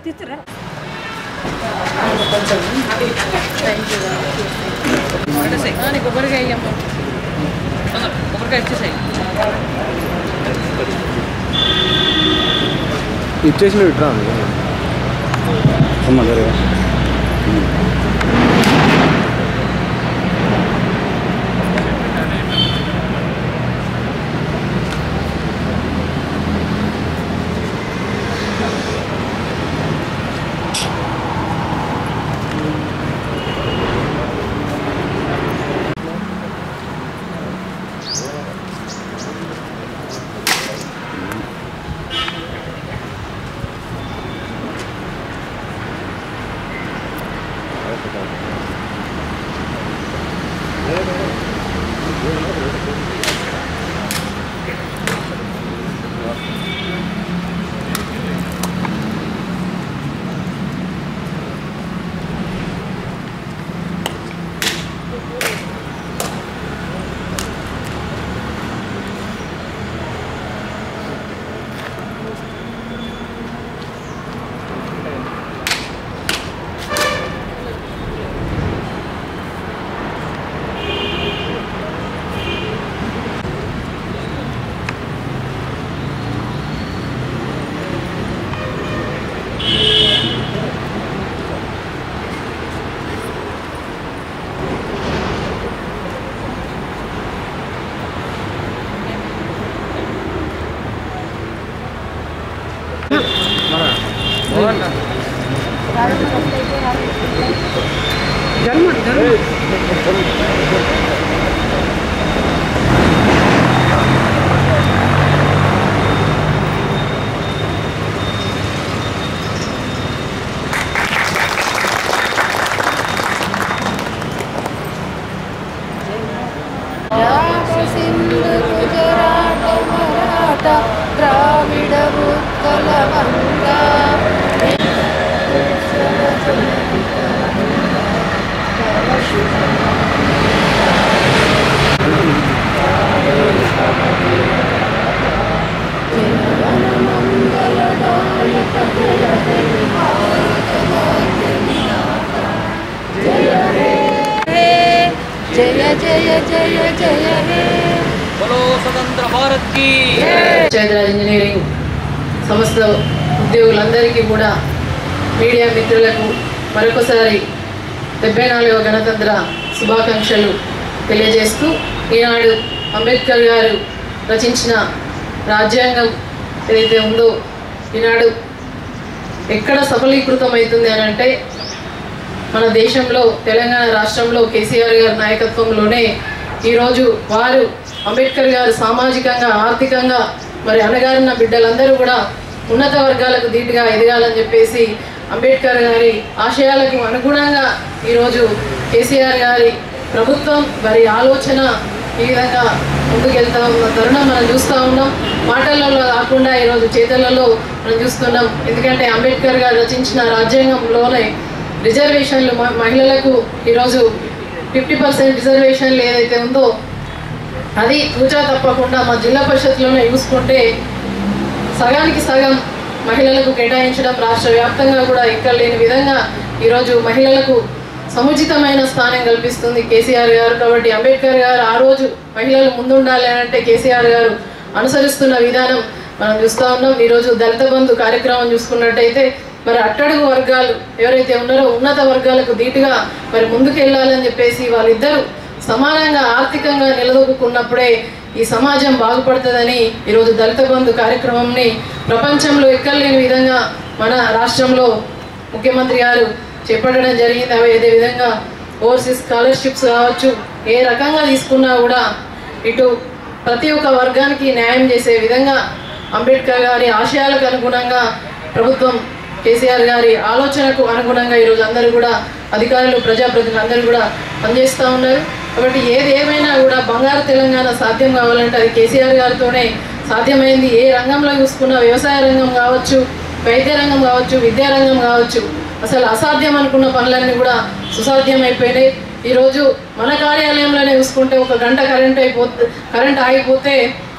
తీసుకురా కొబ్బరికాయ అమ్మ కొబ్బరికాయ ఇచ్చేసాయి ఇచ్చేసిన విట్రా అమ్మ సరే సింధు గుజరాట మరాఠ ద్రావిడ ఉత్కల వంగ జయ జయ జయ జయ హే బలో స్వతంత్ర భారత్ కి చైద్రాజ్ ఇంజనీరింగ్ సంస్థ ఉద్యోగులందరికీ కూడా మీడియా మిత్రులకు మరొకసారి డెబ్బై నాలుగవ గణతంత్ర శుభాకాంక్షలు తెలియజేస్తూ ఈనాడు అంబేద్కర్ గారు రచించిన రాజ్యాంగం ఏదైతే ఉందో ఈనాడు ఎక్కడ సఫలీకృతం అవుతుంది అని అంటే మన దేశంలో తెలంగాణ రాష్ట్రంలో కేసీఆర్ గారి నాయకత్వంలోనే ఈరోజు వారు అంబేద్కర్ గారు సామాజికంగా ఆర్థికంగా మరి అణగారిన బిడ్డలందరూ కూడా ఉన్నత వర్గాలకు ధీటుగా ఎదగాలని చెప్పేసి అంబేద్కర్ గారి ఆశయాలకు అనుగుణంగా ఈరోజు కేసీఆర్ గారి ప్రభుత్వం వారి ఆలోచన ఈ విధంగా ముందుకెళ్తా ఉన్న తరుణం మనం చూస్తూ ఉన్నాం మాటలలో కాకుండా ఈరోజు చేతలలో మనం చూస్తున్నాం ఎందుకంటే అంబేద్కర్ గారు రచించిన రాజ్యాంగంలోనే రిజర్వేషన్లు మ- మహిళలకు ఈరోజు ఫిఫ్టీ పర్సెంట్ రిజర్వేషన్లు ఏదైతే ఉందో అది తూచా తప్పకుండా మా జిల్లా పరిషత్లోనే చూసుకుంటే సగానికి సగం మహిళలకు కేటాయించడం రాష్ట్ర వ్యాప్తంగా కూడా ఇక్కడ లేని విధంగా ఈరోజు మహిళలకు సముచితమైన స్థానం కల్పిస్తుంది కేసీఆర్ గారు కాబట్టి అంబేద్కర్ గారు ఆ రోజు మహిళలు ముందుండాలి అని అంటే కేసీఆర్ గారు అనుసరిస్తున్న విధానం మనం చూస్తూ ఉన్నాం ఈరోజు దళిత బంధు కార్యక్రమం చూసుకున్నట్టయితే మరి అట్టడుగు వర్గాలు ఎవరైతే ఉన్నారో ఉన్నత వర్గాలకు ధీటుగా మరి ముందుకు వెళ్ళాలని చెప్పేసి వాళ్ళిద్దరూ సమానంగా ఆర్థికంగా నిలదొక్కున్నప్పుడే ఈ సమాజం బాగుపడుతుందని ఈరోజు దళిత బంధు కార్యక్రమంని ప్రపంచంలో ఎక్కలేని విధంగా మన రాష్ట్రంలో ముఖ్యమంత్రి గారు చేపట్టడం జరిగింది అవి అదే విధంగా ఓవర్సీస్ స్కాలర్షిప్స్ కావచ్చు ఏ రకంగా తీసుకున్నా కూడా ఇటు ప్రతి ఒక్క వర్గానికి న్యాయం చేసే విధంగా అంబేద్కర్ గారి ఆశయాలకు అనుగుణంగా ప్రభుత్వం కేసీఆర్ గారి ఆలోచనకు అనుగుణంగా ఈరోజు అందరూ కూడా అధికారులు ప్రజాప్రతినిధులు అందరూ కూడా పనిచేస్తూ ఉన్నారు కాబట్టి ఏది ఏమైనా కూడా బంగారు తెలంగాణ సాధ్యం కావాలంటే అది కేసీఆర్ గారితోనే సాధ్యమైంది ఏ రంగంలో చూసుకున్నా వ్యవసాయ రంగం కావచ్చు వైద్య రంగం కావచ్చు విద్యా రంగం కావచ్చు అసలు అసాధ్యం అనుకున్న పనులన్నీ కూడా సుసాధ్యం అయిపోయినాయి ఈరోజు మన కార్యాలయంలోనే చూసుకుంటే ఒక గంట కరెంట్ అయిపోతే కరెంట్ ఆగిపోతే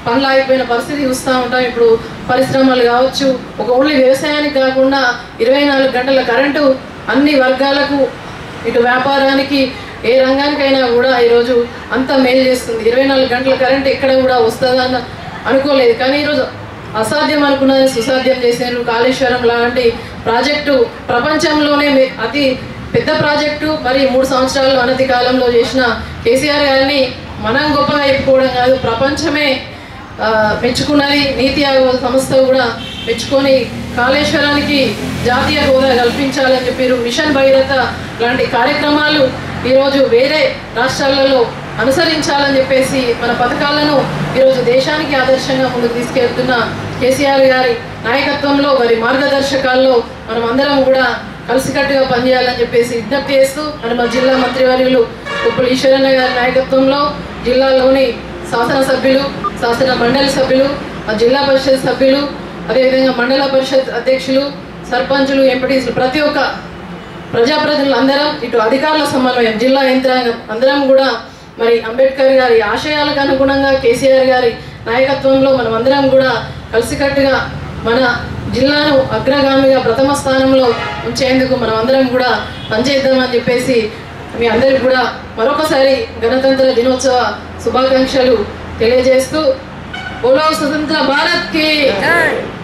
పనులు ఆగిపోయిన పరిస్థితి చూస్తూ ఉంటాం ఇప్పుడు పరిశ్రమలు కావచ్చు ఒక ఓన్లీ వ్యవసాయానికి కాకుండా ఇరవై నాలుగు గంటల కరెంటు అన్ని వర్గాలకు ఇటు వ్యాపారానికి ఏ రంగానికైనా కూడా ఈరోజు అంత మేలు చేస్తుంది ఇరవై నాలుగు గంటల కరెంట్ ఎక్కడ కూడా వస్తుందని అనుకోలేదు కానీ ఈరోజు అసాధ్యం అనుకున్నది సుసాధ్యం చేశారు కాళేశ్వరం లాంటి ప్రాజెక్టు ప్రపంచంలోనే మె- అతి పెద్ద ప్రాజెక్టు మరి మూడు సంవత్సరాలు అనతి కాలంలో చేసిన కేసీఆర్ గారిని మనం గొప్పగా చెప్పుకోవడం కాదు ప్రపంచమే ఆ, మెచ్చుకున్నది నీతి ఆయోగ్ సంస్థ కూడా మెచ్చుకొని కాళేశ్వరానికి జాతీయ హోదా కల్పించాలని చెప్పారు మిషన్ భగీరథ లాంటి కార్యక్రమాలు ఈరోజు వేరే రాష్ట్రాలలో అనుసరించాలని చెప్పేసి మన పథకాలను ఈరోజు దేశానికి ఆదర్శంగా ముందుకు తీసుకెళ్తున్న కేసీఆర్ గారి నాయకత్వంలో వారి మార్గదర్శకాల్లో మనం అందరం కూడా కలిసికట్టుగా పనిచేయాలని చెప్పేసి విజ్ఞప్తి చేస్తూ మరి మా జిల్లా మంత్రివర్యులు ఉప్పుల ఈశ్వరన్న గారి నాయకత్వంలో జిల్లాలోని శాసనసభ్యులు శాసన మండలి సభ్యులు ఆ జిల్లా పరిషత్ సభ్యులు అదేవిధంగా మండల పరిషత్ అధ్యక్షులు సర్పంచులు ఎంపీటీసీలు ప్రతి ఒక్క ప్రజాప్రతినిధులు అందరం ఇటు అధికారుల సమన్వయం జిల్లా యంత్రాంగం అందరం కూడా మరి అంబేద్కర్ గారి ఆశయాలకు అనుగుణంగా కేసీఆర్ గారి నాయకత్వంలో మనం అందరం కూడా కలిసికట్టుగా మన జిల్లాను అగ్రగామిగా ప్రథమ స్థానంలో ఉంచేందుకు మనం అందరం కూడా పనిచేద్దామని చెప్పేసి మీ అందరికి కూడా మరొకసారి గణతంత్ర దినోత్సవ శుభాకాంక్షలు తెలియజేస్తూ బోలో స్వతంత్ర భారత్ కి